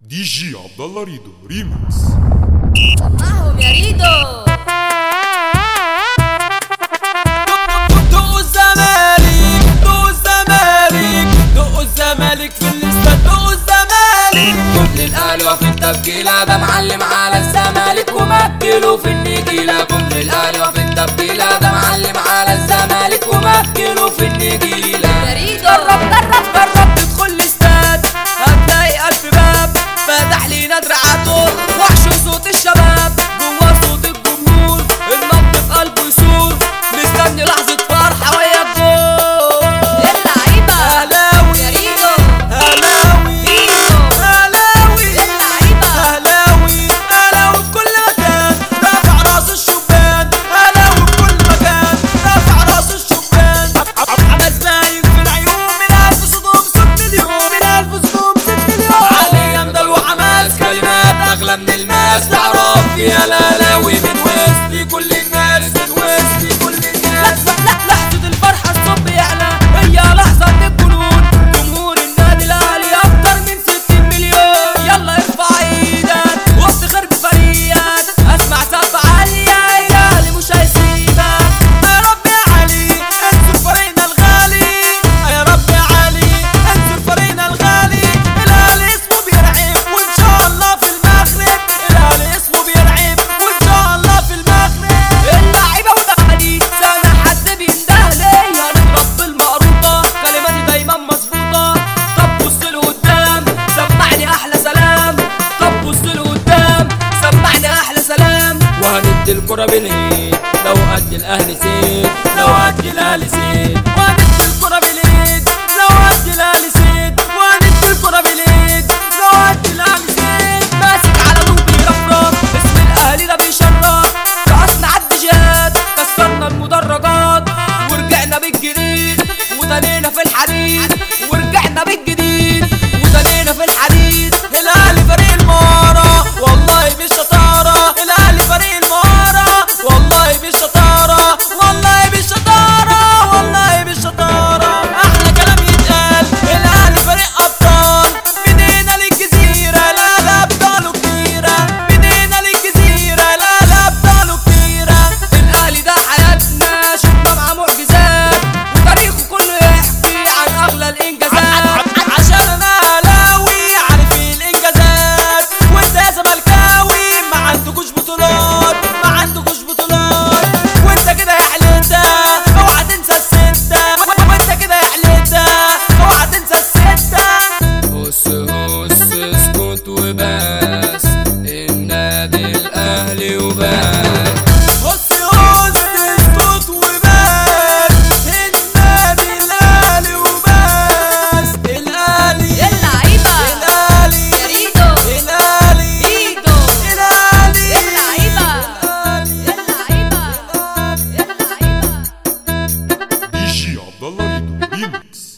دي جي عبد الله ريدو ريمكس معهم يا ريدو دقوا الزمالك دقوا الزمالك دقوا الزمالك في الاستاد دقوا الزمالك كل الاهلي وفي التبجيلة ده معلم على الزمالك ومكلوا في النجيلة كل الاهلي وفي التبجيلة ده معلم على الزمالك ومكلوا في النجيلة يا ريدو. جرب جرب جرب تدخل الاستاد هتلاقي ألف باب فتح لينا دراعاته وحش صوت الشباب جوا صوت الجمهور النبض في قلبه يسور مستني لحظة فرحة ويا الجول اللعيبة أهلاوي يا ريدو أهلاوي ريدو. أهلاوي اللعيبة أهلاوي أهلاوي في كل مكان رافع راس الشبان أهلاوي في كل مكان رافع راس الشبان حماس باين في العيون من ألف صدوم ست مليون من ألف صدوم ست مليون علي يمدل وحماس كلمات أغلى من الماس تعرف يا الأهلاوي من وسط كل الناس من وسط كل الناس لحظة الفرحة الصب يعلى هي لحظة الجنون جمهور النادي الأهلي أكتر من 60 مليون يلا ارفع ايدك وافتخر بفريقك اسمع سقف عالية الأهلي مش هيسيبك يا رب يا علي انصر فريقنا الغالي يا رب يا علي انصر فريقنا الغالي الأهلي اسمه بيرعب وإن شاء الله في المغرب الأهلي اسمه بيرعب وإن شاء الله في المغرب اللعيبة ودخلي سنة حد بينده ليا نضرب بالمقروطة كلماتي دايما مظبوطة طب بص لقدام سمعني أحلى سلام طب بص لقدام سمعني أحلى سلام وهندي الكرة بالهيد لو أدي الأهلي سيد لو أدي الأهلي سيد وهندي الكرة بالهيد لو أدي الأهلي سيد وهندي الكرة بالهيد لو أدي الأهلي سيد ماسك على لون بيرفرف اسم الأهلي ده بيشرف رقصنا عالديجات كسرنا المدرجات ورجعنا بالجديد وتنينا في الحديد ورجعنا بالجديد وتنينا في الحديد الاهلي فريق المهارة والله بالشطارة الاهلي فريق المهارة والله بالشطارة والله بالشطارة والله بالشطارة احلى كلام يتقال الاهلي فريق ابطال من هنا للجزيرة لا لا ابطاله كتيرة من هنا للجزيرة لا لا ابطاله كتيرة الاهلي ده حياتنا شفنا مع معجزات وتاريخه كله يحكي عن اغلى الانجازات عشان انا اهلاوي عارف الانجازات وانت يا زملكاوي ما عندكوش بطولات ما عندكوش بطولات وانت كده يا حليتا اوعى تنسى الستة وانت كده يا حليتا اوعى تنسى الستة هس هس اسكت وبان